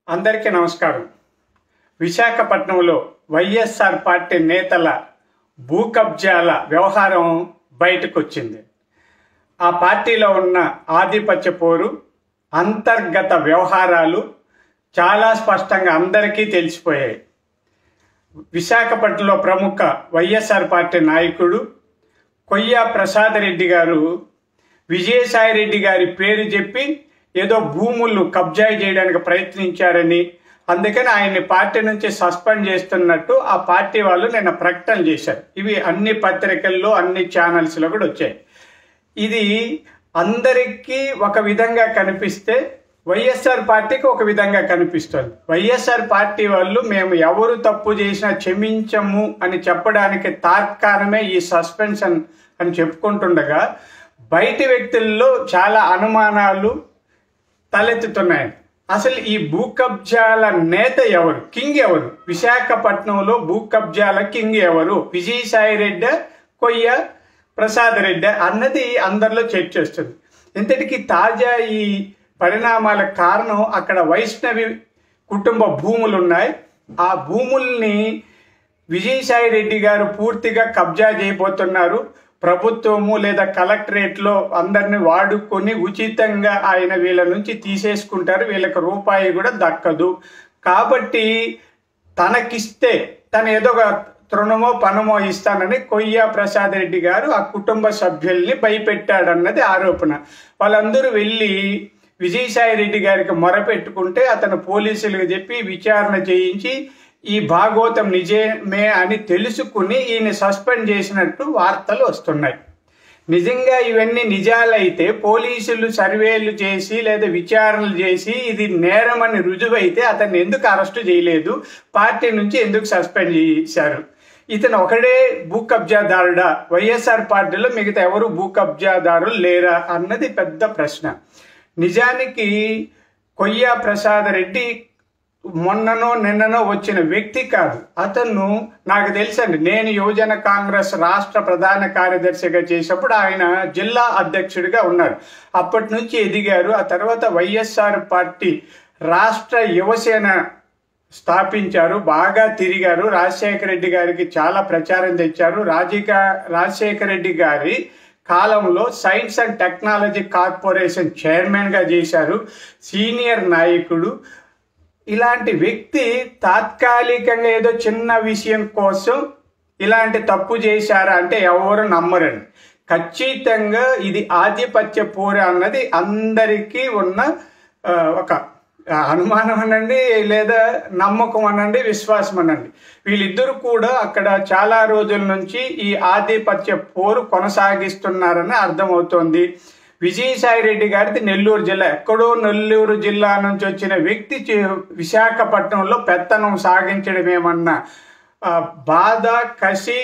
అందరికీ నమస్కారం విశాఖపట్నంలో వైఎస్ఆర్ పార్టీ నేతల భూ కబ్జాల వ్యవహారం బయటకు వచ్చింది ఆ పార్టీలో ఉన్న ఆధిపత్య పోరు అంతర్గత వ్యవహారాలు చాలా స్పష్టంగా అందరికీ తెలిసిపోయాయి విశాఖపట్నంలో ప్రముఖ వైఎస్ఆర్ పార్టీ నాయకుడు కొయ్య ప్రసాద్ రెడ్డి గారు విజయసాయి రెడ్డి గారి పేరు చెప్పి ఏదో భూములు కబ్జా చేయడానికి ప్రయత్నించారని అందుకని ఆయన్ని పార్టీ నుంచి సస్పెండ్ చేస్తున్నట్టు ఆ పార్టీ వాళ్ళు నిన్న ప్రకటన చేశారు ఇవి అన్ని పత్రికల్లో అన్ని ఛానల్స్లో కూడా వచ్చాయి ఇది అందరికీ ఒక విధంగా కనిపిస్తే వైఎస్ఆర్ పార్టీకి ఒక విధంగా కనిపిస్తుంది వైఎస్ఆర్ పార్టీ వాళ్ళు మేము ఎవరు తప్పు చేసినా క్షమించము అని చెప్పడానికి తార్కాణమే ఈ సస్పెన్షన్ అని చెప్పుకుంటుండగా బయటి వ్యక్తుల్లో చాలా అనుమానాలు తలెత్తుతున్నాయి అసలు ఈ భూ కబ్జాల నేత ఎవరు కింగ్ ఎవరు విశాఖపట్నంలో భూ కబ్జాల కింగ్ ఎవరు విజయసాయి రెడ్డి కొయ్య ప్రసాద్ రెడ్డి అన్నది అందరిలో చర్చ వస్తుంది ఇంతటికి తాజా ఈ పరిణామాల కారణం అక్కడ వైష్ణవి కుటుంబ భూములు ఉన్నాయి ఆ భూముల్ని విజయసాయి రెడ్డి గారు పూర్తిగా కబ్జా చేయబోతున్నారు ప్రభుత్వము లేదా కలెక్టరేట్లో అందరిని వాడుకొని ఉచితంగా ఆయన వీళ్ళ నుంచి తీసేసుకుంటారు వీళ్ళకి రూపాయి కూడా దక్కదు కాబట్టి తనకిస్తే తను ఏదో ఒక తృణమో పనమో ఇస్తానని కొయ్య ప్రసాద్ రెడ్డి గారు ఆ కుటుంబ సభ్యుల్ని భయపెట్టాడన్నది ఆరోపణ వాళ్ళందరూ వెళ్ళి విజయసాయి రెడ్డి గారికి మొరపెట్టుకుంటే అతను పోలీసులకు చెప్పి విచారణ చేయించి ఈ భాగవతం నిజమే అని తెలుసుకుని ఈయన సస్పెండ్ చేసినట్టు వార్తలు వస్తున్నాయి నిజంగా ఇవన్నీ నిజాలైతే పోలీసులు సర్వేలు చేసి లేదా విచారణలు చేసి ఇది నేరమని రుజువైతే అతన్ని ఎందుకు అరెస్టు చేయలేదు పార్టీ నుంచి ఎందుకు సస్పెండ్ చేశారు ఇతను ఒకడే భూ కబ్జాదారుడా వైఎస్ఆర్ పార్టీలో మిగతా ఎవరు భూ కబ్జాదారులు లేరా అన్నది పెద్ద ప్రశ్న నిజానికి కొయ్య ప్రసాద్ రెడ్డి మొన్ననో నిన్ననో వచ్చిన వ్యక్తి కాదు అతను నాకు తెలుసండి నేను యువజన కాంగ్రెస్ రాష్ట్ర ప్రధాన కార్యదర్శిగా చేసినప్పుడు ఆయన జిల్లా అధ్యక్షుడిగా ఉన్నారు అప్పటి నుంచి ఎదిగారు ఆ తర్వాత వైఎస్ఆర్ పార్టీ రాష్ట్ర యువసేన స్థాపించారు బాగా తిరిగారు రాజశేఖర రెడ్డి గారికి చాలా ప్రచారం తెచ్చారు రాజిక రాజశేఖర రెడ్డి గారి కాలంలో సైన్స్ అండ్ టెక్నాలజీ కార్పొరేషన్ చైర్మన్గా చేశారు సీనియర్ నాయకుడు ఇలాంటి వ్యక్తి తాత్కాలికంగా ఏదో చిన్న విషయం కోసం ఇలాంటి తప్పు చేశారా అంటే ఎవరు నమ్మరండి ఖచ్చితంగా ఇది ఆధిపత్య పోర అన్నది అందరికీ ఉన్న ఆ, ఒక అనుమానం అనండి లేదా నమ్మకం అనండి విశ్వాసం అనండి వీళ్ళిద్దరూ కూడా అక్కడ చాలా రోజుల నుంచి ఈ ఆధిపత్య పోరు కొనసాగిస్తున్నారని అర్థమవుతోంది విజయసాయి రెడ్డి గారిది నెల్లూరు జిల్లా ఎక్కడో నెల్లూరు జిల్లా నుంచి వచ్చిన వ్యక్తి చి- విశాఖపట్నంలో పెత్తనం సాగించడం ఏమన్నా ఆ, బాధ కసి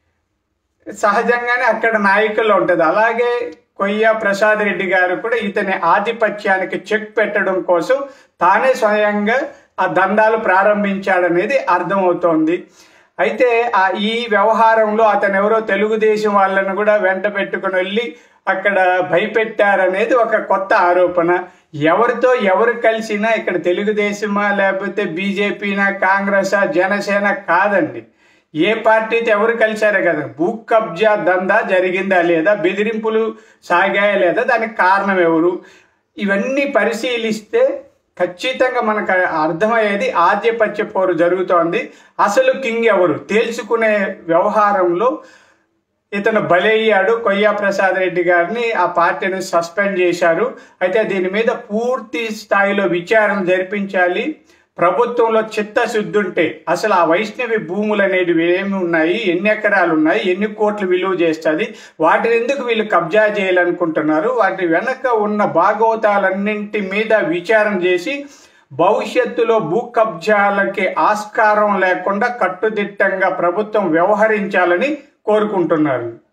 సహజంగానే అక్కడ నాయకుల్లో ఉంటుంది అలాగే కొయ్య ప్రసాద్ రెడ్డి గారు కూడా ఇతని ఆధిపత్యానికి చెక్ పెట్టడం కోసం తానే స్వయంగా ఆ దందాలు ప్రారంభించాడనేది అర్థమవుతోంది అయితే ఆ ఈ వ్యవహారంలో అతను ఎవరో తెలుగుదేశం వాళ్ళను కూడా వెంట పెట్టుకుని వెళ్ళి అక్కడ భయపెట్టారనేది ఒక కొత్త ఆరోపణ ఎవరితో ఎవరు కలిసినా ఇక్కడ తెలుగుదేశమా లేకపోతే బీజేపీనా కాంగ్రెసా జనసేన కాదండి ఏ పార్టీతో ఎవరు కలిశారే కదా భూ కబ్జా దందా జరిగిందా లేదా బెదిరింపులు సాగాయా లేదా దానికి కారణం ఎవరు ఇవన్నీ పరిశీలిస్తే ఖచ్చితంగా మనకు అర్థమయ్యేది ఆధిపత్య పోరు జరుగుతోంది అసలు కింగ్ ఎవరు తేల్చుకునే వ్యవహారంలో ఇతను బలయ్యాడు కొయ్యా ప్రసాద్ రెడ్డి గారిని ఆ పార్టీని సస్పెండ్ చేశారు అయితే దీని మీద పూర్తి స్థాయిలో విచారణ జరిపించాలి ప్రభుత్వంలో చిత్తశుద్ధి ఉంటే అసలు ఆ వైష్ణవి భూములు అనేవి ఏమి ఉన్నాయి ఎన్ని ఎకరాలు ఉన్నాయి ఎన్ని కోట్లు విలువ చేస్తుంది వాటిని ఎందుకు వీళ్ళు కబ్జా చేయాలనుకుంటున్నారు వాటి వెనక ఉన్న భాగవతాలన్నింటి మీద విచారణ చేసి భవిష్యత్తులో భూ కబ్జాలకి ఆస్కారం లేకుండా కట్టుదిట్టంగా ప్రభుత్వం వ్యవహరించాలని కోరుకుంటున్నారు